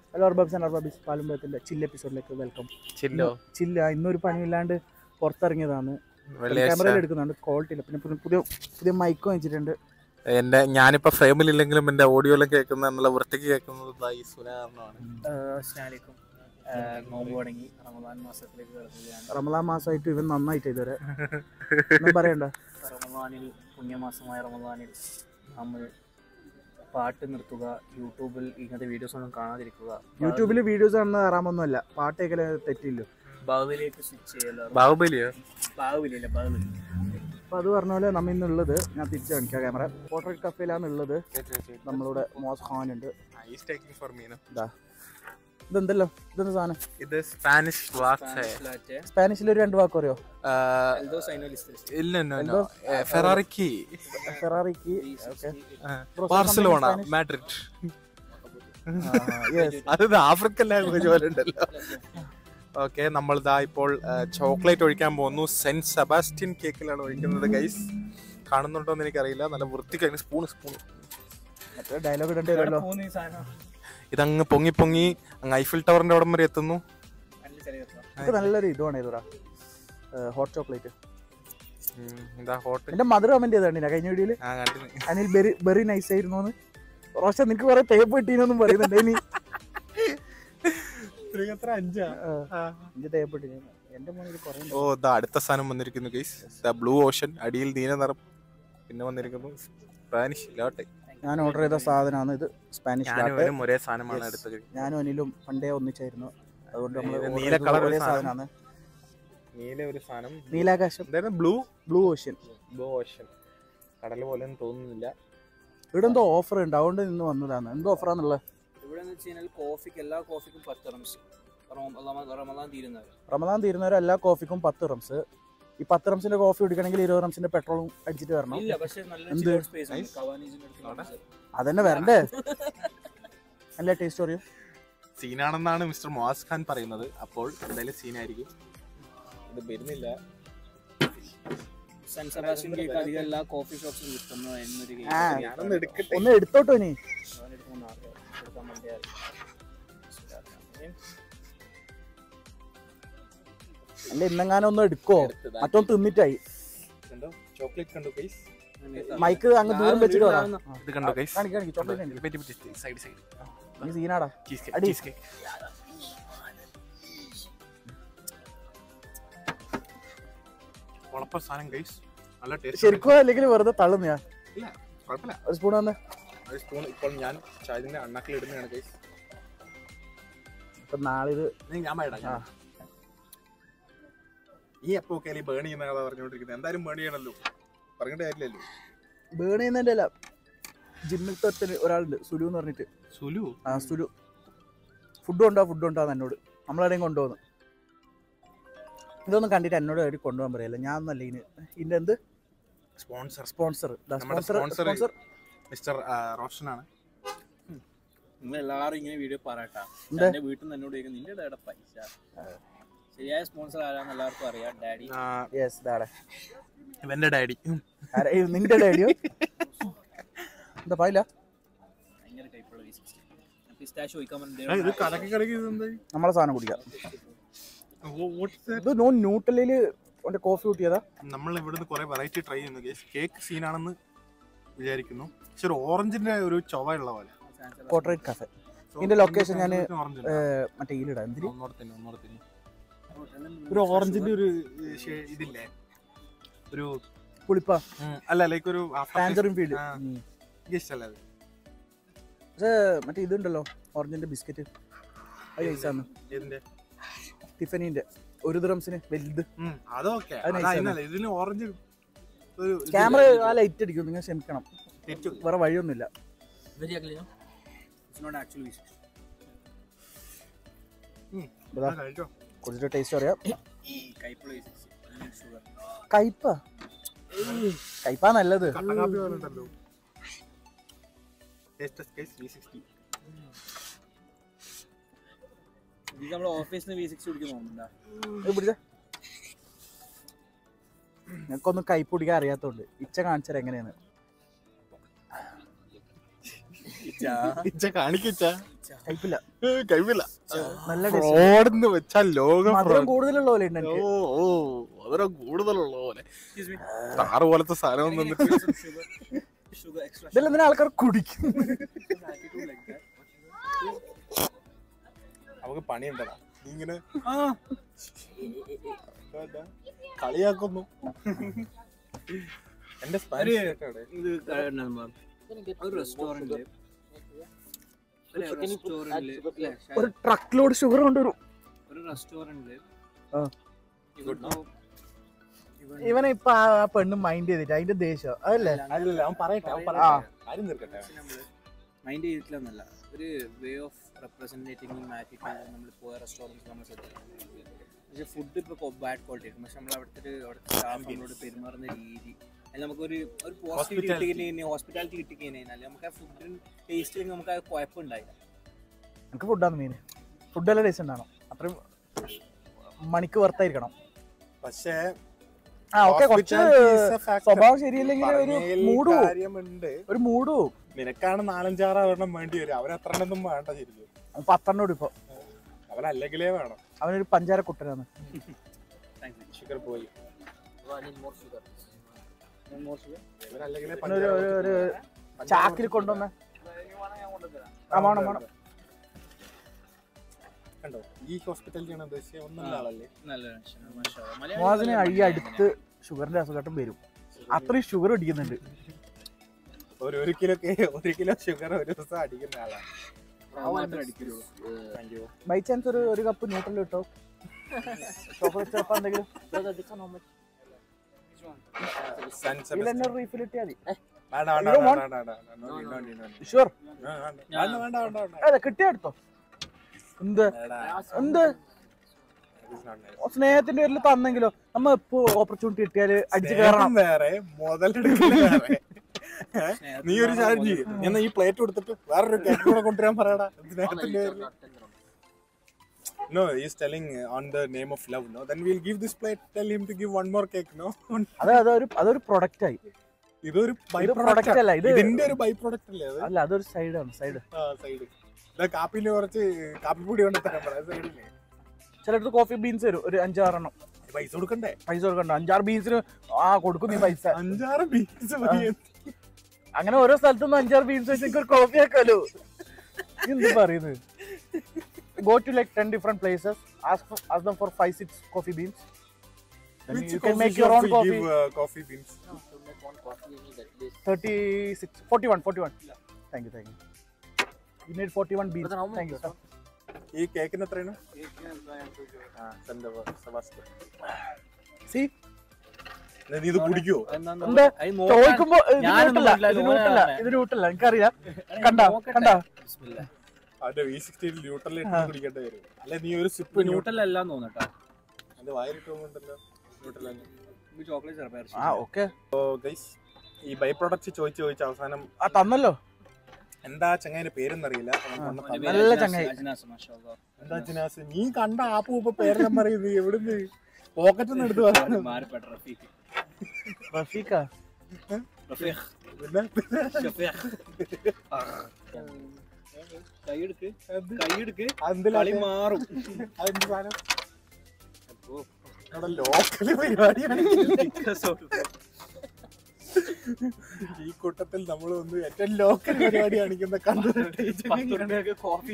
Hello അർബാബ്സ് and അർബാബിസ് പാലുമ്പത്തിൻ്റെ ചില്ല എപ്പിസോഡിലേക്ക് welcome ചില്ലോ ചില്ല ഇന്നൊരു പണിയില്ലാണ്ട് പുറത്തിറങ്ങിയതാണ് വെള്ളിയാഴ്ച ക്യാമറയിൽ എടുക്കുന്നുണ്ട് ക്വാളിറ്റി ഇല്ല പിന്നെ പുതിയ പുതിയ പുതിയ മൈക്ക് വാങ്ങിച്ചിട്ടുണ്ട് എന്റെ ഞാനിപ്പോ ഫ്രെയിമിലില്ലെങ്കിലും എന്റെ ഓഡിയോയിലും കേൾക്കുന്ന എന്നുള്ള വൃത്തിക്ക് കേൾക്കുന്നത് ദാ ഈ സുന കാരണമാണ് അസ്സലാമലൈക്കും നോമ്പ് തുടങ്ങി റമദാൻ മാസത്തിലേക്ക് കിടക്കുകയാണ് റമദാൻ മാസമായിട്ട് ഇവൻ നന്നായിട്ട് ഇതുവരെ ഒന്നും പറയണ്ട റമദാനിൽ പുണ്യമാസമായ റമദാനിൽ നമ്മൾ പാട്ട് നിർത്തുക യൂട്യൂബിൽ ഇങ്ങനത്തെ വീഡിയോസ് ഒന്നും കാണാതിരിക്കുക യൂട്യൂബിൽ വീഡിയോസ് കാണുന്ന ആറാമൊന്നുമല്ല പാട്ടേക്കല തെറ്റില്ലോ ബാഹുബലിലേക്ക് സ്വിച്ച് ചെയ്യല ബാഹുബലിയോ ബാഹുബലിയല്ല ബാഹുബലി അപ്പോൾ അത് പറഞ്ഞ പോലെ നമ്മ ഇന്നുള്ളത് ഞാൻ തിരിച്ചു കാണിക്കാം ക്യാമറ പോർട്രേറ്റ് കഫേലാണ് ഉള്ളത് നമ്മളുടെ മോസ് ഖാൻ ഉണ്ട് ഇതാ ഇതെന്തല്ലോ ഇതെന്താ സാധനം ഇത് സ്പാനിഷ് വാക്സ് സ്പാനിഷിൽ ഒരു രണ്ട് വാക്ക് പറയോ ഇല്ല ഫെറാറിക്ക് ഫെറാറിക്ക് ഓക്കെ ബാർസലോണ മാഡ്രിഡ് അത് ആഫ്രിക്കൻ ലാംഗ്വേജ് പോലെ ഉണ്ടല്ലോ ഓക്കെ നമ്മൾ ഇതാ ഇപ്പോൾ ചോക്ലേറ്റ് ഒഴിക്കാൻ പോകുന്നു സെന്റ് സെബാസ്റ്റ്യൻ കേക്കിലാണ് ഒഴിക്കുന്നത് ഗൈസ് കാണുന്നുണ്ടോ എന്ന് എനിക്കറിയില്ല നല്ല വൃത്തിക്ക് സ്പൂൺ സ്പൂൺ ഡയലോഗ് ഇടേണ്ടി വരുമല്ലോ ഇതങ്ങ് പൊങ്ങി പൊങ്ങി അങ്ങ് ഐഫിൽ ടവറിന്റെ അവിടം വരെ എത്തുന്നു ഇത് നല്ലൊരു ഇതുമാണ് ഇതുറാ ഹോട്ട് ചോക്ലേറ്റ് ഉം, ഇതാ ഹോട്ട് എന്റെ മധുര കമന്റ് ചെയ്താണ് കഴിഞ്ഞ വീഡിയോയില് ആ കണ്ടിന് അനിൽ ബെറി ബെറി നൈസ് ആയിരുന്നു റോഷൻ നിനക്ക് കുറെ തേപ്പ് കിട്ടീനൊന്നും പറയുന്നുണ്ട് ഇനി അഞ്ചാ എനിക്ക് തേപ്പ് കിട്ടി എന്റെ മോനിൽ കുറെ ഓ ഇതാ അടുത്ത സാധനം വന്നിരിക്കുന്നു ഗൈസ് ദ ബ്ലൂ ഓഷൻ അടിയിൽ നീല നിറം പിന്നെ വന്നിരിക്കുന്നു സ്പാനിഷ് ലാട്ടെ ഞാൻ ഓർഡർ ചെയ്ത സാധനമാണ് ഇത് സ്പാനിഷ് ലാtte. ഞാനും ഒരേ സാധനമാണ് Yes. എടുത്തത് ഞാനും അനിലും പണ്ടേ ഒന്നിച്ചായിരുന്നു അതുകൊണ്ട് നമ്മൾ ഇത് നീല colour ഒരു ഒരേ സാധനം. സാധനമാണ് നീല ഒരു സാധനം നീലാകാശം എന്തായിരുന്നു blue blue ocean blue ocean കടൽ പോലെ ഒന്നും തോന്നുന്നില്ല ഇവിടെ എന്തോ ഓഫർ ഉണ്ട് അതുകൊണ്ട് നിന്ന് വന്നതാണ് എന്തോ ഓഫറാന്നുള്ളത് ഇവിടെ എന്ന് വെച്ച് കഴിഞ്ഞാൽ കോഫിക്ക് എല്ലാ കോഫിക്കും പത്ത് റംസ് റമദാൻ തീരുന്നവർ റമദാൻ തീരുന്നവരെ എല്ലാ കോഫിക്കും പത്ത് റംസ് ഈ പത്ത് റംസിന്റെ കോഫി കുടിക്കണമെങ്കിൽ ഇരുപത് റംസിന്റെ പെട്രോളും അടിച്ചിട്ട് വരണം ഇല്ല പക്ഷെ നല്ല എന്ത്? സ്പേസ് ഉണ്ട് കവാനീസിന്റെ അടുത്ത് അതന്നെ വരണ്ടേ നല്ല ടേസ്റ്റ് പറയൂ സീനാണെന്നാണ് മിസ്റ്റർ മുവാസ് ഖാൻ പറയുന്നത് അപ്പോൾ എന്തായാലും സീനായിരിക്കും ഇത് വരുന്നില്ല സെൻ സെബാസ്റ്റ്യൻ കേക്ക് അധികം എല്ലാ കോഫി ഷോപ്സിലും കിട്ടുന്നു എന്നൊരു കേക്ക് ആ. ഞാനൊന്ന് എടുക്കട്ടെ ഒന്ന് എടുത്തോട്ടോ ഇനി അവനെടുക്കുന്ന ആൾക്കാർ എടുക്കാൻ വേണ്ടി അറിയാം. അല്ല ഇന്നെങ്ങാനും ഒന്ന് എടുക്കോ മറ്റൊന്ന് തിന്നിട്ടായി കണ്ടോ ചോക്ലേറ്റ് കണ്ടോ ഗൈസ് മൈക്ക് അങ്ങ് ദൂരം വെച്ചിട്ട് വരാം ഇത് കണ്ടോ ഗൈസ് കാണിക്ക് കാണിക്ക് ചോക്ലേറ്റ് സൈഡ് സൈഡ് ഈ സീനാടാ ചീസ് അടി. ചീസ് കേക്ക് ഉളപ്പ സാധനം ഗൈസ് നല്ല ടേസ്റ്റ് ശരിക്കും അല്ലെങ്കിൽ വെറുതെ തള്ളുന്നയാ ഇല്ല കുഴപ്പമില്ല ഒരു സ്പൂൺ വന്ന് ഒരു സ്പൂൺ ഇപ്പോൾ ഞാൻ ചായതിന്റെ അണ്ണാക്കിൽ ഇടുന്നതാണ് ഗൈസ് ഇപ്പൊ നാളെ ഇത് ഞാൻ വേണ്ട ആ. ഈ എപ്പോ ഒക്കെ ബേൺ ചെയ്യുന്ന കഥ പറഞ്ഞുകൊണ്ടിരിക്കുന്നത് എന്തായാലും ബേൺ ചെയ്യണല്ലോ പറഞ്ഞിട്ട് കാര്യമില്ലല്ലോ ബേൺ ചെയ്യുന്നതിന്റെ അല്ല ജിമ്മിൽ തൊട്ട് ഒരാളുണ്ട് സുലു എന്ന് പറഞ്ഞിട്ട് സുലു ആ സുലു ഫുഡ് ഉണ്ടോ ഫുഡ് ഉണ്ടോ എന്ന് എന്നോട് നമ്മളെവിടെയും കൊണ്ടുപോകുന്നു ഇതൊന്നും കണ്ടിട്ട് എന്നോട് എവിടെ കൊണ്ടുപോകാൻ പറയല്ല ഞാൻ ഒന്നല്ല ഇതിന് ഇതിന്റെ എന്ത് സ്പോൺസർ സ്പോൺസർ നമ്മുടെ സ്പോൺസർ sponsor- സ്പോൺസർ മിസ്റ്റർ റോഷനാണ് നിങ്ങൾ എല്ലാവരും ഇങ്ങനെ വീഡിയോ പറയട്ടാ എന്ത്? എന്റെ വീട്ടിൽ നിന്ന് എന്നോട് ചോദിക്കും നിന്റെ ഡാഡ പൈസ ശരിയായ സ്പോൺസർ ആരാന്ന് എല്ലാവർക്കും അറിയാം ഡാഡി യെസ് ദാടെ ഇവന്റെ ഡാഡി ആരെ- ഏയ് നിന്റെ ഡാഡിയോ എന്താ പായില്ല ഭയങ്കര ടൈപ്പുള്ള പിസ്റ്റാഷ് ചോദിക്കാൻ ഇത് കലക്കി കലക്കി ഇതെന്തായി നമ്മളെ സാധനം കുടിക്കാം ഇത് നോൺ ന്യൂട്ടലില് ഓന്റെ കോഫി കൂട്ടിയതാ നമ്മൾ ഇവിടുന്ന് കുറെ വെറൈറ്റി ട്രൈ ചെയ്യുന്നു കേക്ക് സീനാണെന്ന് വിചാരിക്കുന്നു പക്ഷെ ഒരു ഓറഞ്ചിന്റെ ഒരു ചൊവ ഉള്ള പോലെ കോട്ടറേറ്റ് കഫെ ഇതിന്റെ location ഞാന്, ഓറഞ്ച് മറ്റേ ഇതിലിടാം എന്തിന് ഒന്നോടെ തന്നെ ഒന്നോടെ തന്നെ ഒരു ഓറഞ്ചിന്റെ ഒരു ഷേ- ഇതില്ലേ ഒരു പുളിപ്പ ഉം, അല്ല ലൈക്ക് ഒരു ടാൻസറിൻ ഫീൽഡ് ആ. ഇഷ്ടല്ലേ അത് പക്ഷേ മറ്റേ ഇതുണ്ടല്ലോ ഓറഞ്ചിന്റെ ബിസ്ക്കറ്റ് അത് നൈസാണ് ഇതിന്റെ ടിഫനീന്റെ ഒരു ദ്രംസിന് വലുത് ഉം, അതൊക്കെ അത് nice ആണ്. അതിനല്ല ഇതിന് ഓറഞ്ച് ഒരു ഇത് ക്യാമറ ഇല്ല. ആ ലൈറ്റ് അടിക്കും നിങ്ങൾ ക്ഷമിക്കണം തെറ്റു. വേറെ വഴിയൊന്നുമില്ല very ugly it's not actually um, ഇതാ. ആ, കഴിച്ചോ. കുടിച്ചിട്ട് ടേസ്റ്റ് അറിയാം കൈപ്പുള്ള ഷുഗർ കയ്പ കയ്പാ നല്ലത് കട്ടൻ കാപ്പി പോലെ ഉണ്ടല്ലോ ടേസ്റ്റ് കേസ് വി സിക്സ്റ്റി ഇത് നമ്മുടെ ഓഫീസിൽ നിന്ന് വി സിക്സ് കുടിക്കാൻ പോകുന്നുണ്ടാ ഇത് പിടിച്ച ഞങ്ങൾക്കൊന്നും കയ്പ് കുടിക്കാൻ അറിയാത്തോണ്ട് ഇച്ച കാണിച്ചാൽ എങ്ങനെയാണ് ഇച്ച കാണിക്കിച്ച കയ്പില്ല കഴിവില്ല നല്ല ഫ്രോഡെന്ന് വെച്ചാൽ ലോകം മധുരം കൂടുതലുള്ള പോലെ ഉണ്ട് ഓ എനിക്ക് ഓ മധുരം കൂടുതലുള്ള പോലെ താറ് പോലത്തെ സാധനം നിന്നിട്ട് sugar, sugar, extra ഇതെല്ലാം എന്തിനാ ആൾക്കാർ കുടിക്കും sugar attitude like that. നമുക്ക് പണിയുണ്ടടാ നീ ഇങ്ങനെ എന്താ? കളിയാക്കുന്നു എന്റെ സ്പാനിഷ് കേട്ടോടെ ഇത് കാണുമ്പോ ഒരു റെസ്റ്റോറന്റില് റെസ്റ്റോറന്റില് ഒരു ട്രക്ക് ലോഡ് ഷുഗർ കൊണ്ടുവരും ഒരു റെസ്റ്റോറന്റില് ആ. ഇവിടുന്ന് ഇവനെ ഇപ്പൊ ആ പെണ്ണ് മൈൻഡ് ചെയ്തിട്ട് അതിന്റെ ദേഷ്യം അതല്ലേ അല്ലല്ല അവൻ പറയട്ടെ അവൻ ആ. പറയട്ടെ കാര്യം തീർക്കട്ടെ നമ്മള് മൈൻഡ് ചെയ്തിട്ടില്ലെന്നല്ല ഒരു വേ ഓഫ് റെപ്രസെന്റേറ്റിംഗ് മാറ്റിട്ട് നമ്മൾ പോയ റെസ്റ്റോറൻറ്റ് നമ്മൾ ശ്രദ്ധിക്കും പക്ഷെ ഫുഡ് ഇപ്പോൾ ബാഡ് ക്വാളിറ്റി ആയിരിക്കും പക്ഷെ നമ്മൾ അവിടുത്തെ ഒരു അവിടുത്തെ സ്റ്റാഫിനോട് പെരുമാറുന്ന രീതി അതിൽ നമുക്കൊരു ഒരു പോസിറ്റീവ് Hospitality. കിട്ടി ഹോസ്പിറ്റാലിറ്റി കിട്ടി കഴിഞ്ഞാൽ നമുക്ക് ആ ഫുഡിന് ടേസ്റ്റിൽ നമുക്ക് ആ കുഴപ്പമുണ്ടായില്ല എനിക്ക് ഫുഡാണ് മെയിൻ ഫുഡെല്ലാം ടേസ്റ്റ് ഉണ്ടാണോ അത്രയും മണിക്ക് വർത്തായിരിക്കണം പക്ഷേ ആ ഓക്കെ കുറച്ച് hospitality is a factor. സ്വഭാവം ശരിയില്ലെങ്കിൽ ഒരു പറഞ്ഞതിൽ മൂഡ് പോവും കാര്യമുണ്ട് ഒരു മൂഡ് പോവും നിനക്കാണ് നാലഞ്ചാറ് എണ്ണം വേണ്ടി വരും അവൻ എത്ര എണ്ണം വേണ്ട ശരിക്കും അവൻ പത്തെണ്ണോട് ഇപ്പൊ അവൻ അല്ലെങ്കിലേ വേണം അവനൊരു പഞ്ചാര കുട്ടനാണ് ഷുഗർ പോയി ഇവനല്ലെങ്കിലേ ഒരു ഒരു- ഒരു ചാക്കിൽ കൊണ്ടുവന്ന ആ വേണം വേണം കണ്ടോ ഈ ഹോസ്പിറ്റാലിറ്റി ആണ് ഉദ്ദേശിച്ചത് ഒന്നുള്ള ആളല്ലേ നല്ല മോഹസിന് ഈ അടുത്ത് ഷുഗറിന്റെ അസുഖം വരും അത്രയും ഷുഗർ അടിക്കുന്നുണ്ട് ഒരു ഒരു കിലോ ഒരു കിലോ ഷുഗർ ഒരു ദിവസം അടിക്കുന്ന ആളാണ് മാത്രമേ അടിക്കുള്ളൂ താങ്ക് യു ബൈ ചാൻസ് ഒരു ഒരു കപ്പ് ന്യൂട്രൽ കിട്ടോ ചോക്ലേറ്റ് ചിലപ്പോ എന്തെങ്കിലും ഇതിൽ തന്നെ റീഫിൽ ഇട്ടിയാൽ മതി വേണ്ട വേണ്ട You don't വേണ്ട വേണ്ട വേണ്ട വേണ്ട no need, no need, no need. Sure വേണ്ട വേണ്ട വേണ്ട വേണ്ട വേണ്ട അതെ കിട്ടിയ എടുത്തോ എന്ത് എടാ, എന്ത് it is not nice. സ്നേഹത്തിന്റെ പേരിൽ തന്നെങ്കിലോ നമ്മ എപ്പോ ഓപ്പർച്യൂണിറ്റി കിട്ടിയാല് അടിച്ചു കയറണം സ്നേഹം വേറെ മുതലെടുക്കൽ വേറെ ഏ? നീ ഒരു ചാർജ് ചെയ്യും ഞാൻ ഈ പ്ലേറ്റ് കൊടുത്തിട്ട് വേറൊരു കേക്ക് കൂടെ കൊണ്ടുവരാൻ പറയടാ സ്നേഹത്തിന്റെ പേരിൽ No, he's telling uh, on the name of love, no? Then we'll give this plate, tell him to give one more cake, no? അത് അതൊരു അതൊരു പ്രൊഡക്റ്റ് ആയി ഇതൊരു ബൈ ഇത് പ്രൊഡക്റ്റ് product അല്ല, ഇത് ഇതിന്റെ ഒരു ബൈ പ്രൊഡക്റ്റ് അല്ലേ അത് അല്ല അതൊരു സൈഡാണ് സൈഡ് ആ സൈഡ് ഇതാ കാപ്പിയിൽ കുറച്ച് കാപ്പിപ്പൊടി കൊണ്ട് തരാൻ പറയാം സൈഡില്ലേ ചിലടത്ത് കോഫി ബീൻസ് തരും ഒരു അഞ്ചാറെണ്ണം പൈസ കൊടുക്കണ്ടേ പൈസ കൊടുക്കണ്ട അഞ്ചാറ് ബീൻസിന് ആ കൊടുക്കും നീ പൈസ അഞ്ചാറ് ബീൻസ് അങ്ങനെ ഓരോ സ്ഥലത്തുനിന്ന് അഞ്ചാറ് ബീൻസ് വെച്ച് എനിക്ക് ഒരു കോഫി ആക്കാലോ നീ എന്ത് പറയുന്നത് go to like ten different places ask ask them four five six coffee beans you can make your own coffee. Coffee beans thirty six forty one forty one thank you thank you you need forty one beans thank you ഈ കേക്കിന് എത്രയാണ് ആ saint Sebastian C നീ ഇത് കുടിക്കുവോ എന്താ ചോദിക്കുമ്പോ ഇത് Nutella ഇത് ന്യൂട്ടല്ല ഇത് ന്യൂട്ടല്ല എനിക്കറിയാം കണ്ട കണ്ട അവന്റെ വി സിക്സ്റ്റീൻ ന്യൂട്രൽ ഇട്ട് കുടിക്കേണ്ടി വരും അല്ലെ നീ ഒരു സിപ്പ് ന്യൂട്രൽ ന്യൂട്രൽ എല്ലാം തോന്നട്ടോ എന്റെ വായിലിട്ടുണ്ടല്ലോ ന്യൂട്രൽ ചോക്ലേറ്റ് ആ ഓക്കെ ഗൈസ് ഈ ബൈ പ്രോഡക്റ്റ് ചോദിച്ച് ചോദിച്ച് അവസാനം ആ തന്നല്ലോ എന്താ ചങ്ങായിന്റെ പേരെന്നറിയില്ല അവൻ കൊണ്ട് തന്നു. നല്ല ചങ്ങായി. എന്താ ജിനാസ് നീ കണ്ട ആപ്പ് ഉപ്പ പേരെല്ലാം പറയുന്നത് എവിടുന്ന് പോക്കറ്റിൽ നിന്ന് എടുത്ത് പറഞ്ഞു മാറിപ്പെട്ട റഫീഖ് റഫീഖ റഫീഖ് പിന്നെ കൈയെടുക്ക് എന്ത്? കൈയെടുക്ക് അതെന്തിലാ? കളി മാറും അതെന്ത് സാധനം? അവിടെ ലോക്കല് പരിപാടിയാണ് ഈ കൂട്ടത്തിൽ നമ്മൾ ഒന്ന് ഏറ്റവും ലോക്കൽ പരിപാടി കാണിക്കുന്ന കണ്ടു കോഫി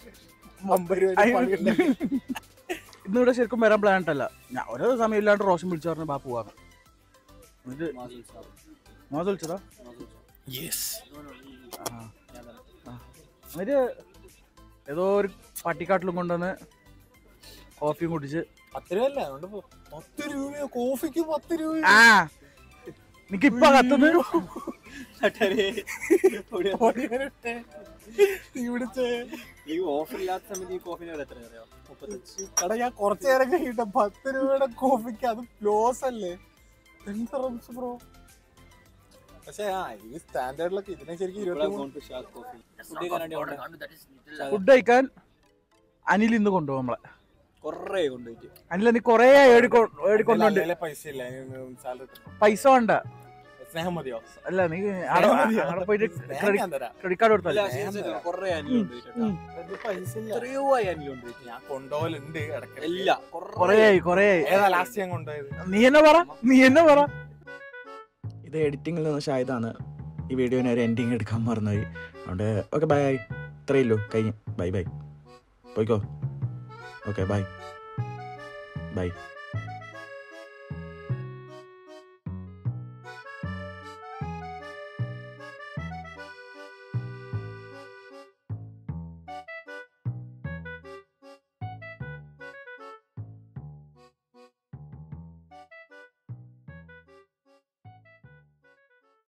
ഇന്നിവിടെ ശരിക്കും വരാൻ പ്ലാൻ ഇട്ടല്ല ഞാൻ ഓരോ സമയം ഇല്ലാണ്ട് റോഷൻ വിളിച്ചു പറഞ്ഞ ബാ പോവാന്ന് ഇത് മോശം വിളിച്ചതാ എന്നിട്ട് ഏതോ ഒരു പട്ടിക്കാട്ടിലും കൊണ്ടുവന്ന് കോഫിയും കുടിച്ച് പത്ത് രൂപയല്ല അതുകൊണ്ട് പോ- പത്ത് രൂപയോ കോഫിക്ക് പത്ത് രൂപയോ ആ നിനക്ക് ഇപ്പൊ കത്തുന്നു ഓടിവരട്ടെ. നീ വിളിച്ചേ ഈ ഓഫർ ഇല്ലാത്ത സമയത്ത് ഈ കോഫിന് വില എത്ര അറിയാം മുപ്പത്തഞ്ച് എടാ ഞാൻ കുറച്ചു നേരം കഴിയട്ടെ പത്ത് രൂപയുടെ കോഫിക്ക് അത് ലോസ് അല്ലേ എന്താ റംസ് ബ്രോ പക്ഷേ ആ ഈ സ്റ്റാൻഡേർഡിലൊക്കെ ഇതിനെ ശരിക്കും ഇരുപത്തി മൂന്ന് കോഫി ഫുഡ് കഴിക്കാനായിട്ട് ഫുഡ് കഴിക്കാൻ അനിൽ ഇന്ന് കൊണ്ടുപോകും നമ്മളെ കൊറേ കൊണ്ടുപോയിട്ട് അനിൽ നീ കൊറേ ഏടിക്കൊണ്ടുണ്ട് അല്ലേ പൈസ ഇല്ല സാലറി പൈസ വേണ്ട സ്നേഹം മതിയോ അല്ല നീ അവിടെ മതിയോ? അവിടെ പോയിട്ട് സ്നേഹം ഞാൻ തരാം ക്രെഡിറ്റ് കാർഡ് കൊടുത്തല്ലേ അല്ല, serious ആയിട്ട് കുറേ annual കൊണ്ടുപോയിട്ടാ. ഇത് പൈസ ഇല്ല. എത്രയോ ആയി annual കൊണ്ടുപോയിട്ട്. ഞാൻ കൊണ്ടുപോകലുണ്ട് ഇടയ്ക്ക് ഇല്ല കൊറേ ആയി കൊറേ ആയി ഏതാ ലാസ്റ്റ് ഞാൻ കൊണ്ടുപോയത് നീ എന്നെ പറ നീ എന്നെ പറ ഇത് എഡിറ്റിങ്ങിൽ നിന്ന് ഷായതാണ് ഈ വീഡിയോന് ഒരു എൻഡിങ് എടുക്കാൻ മറന്നുപോയി അതുകൊണ്ട് ഓക്കെ ബൈ ഇത്രയേ ഉള്ളൂ കഴിഞ്ഞു ബൈ ബൈ പോയിക്കോ ഓക്കെ ബൈ ബൈ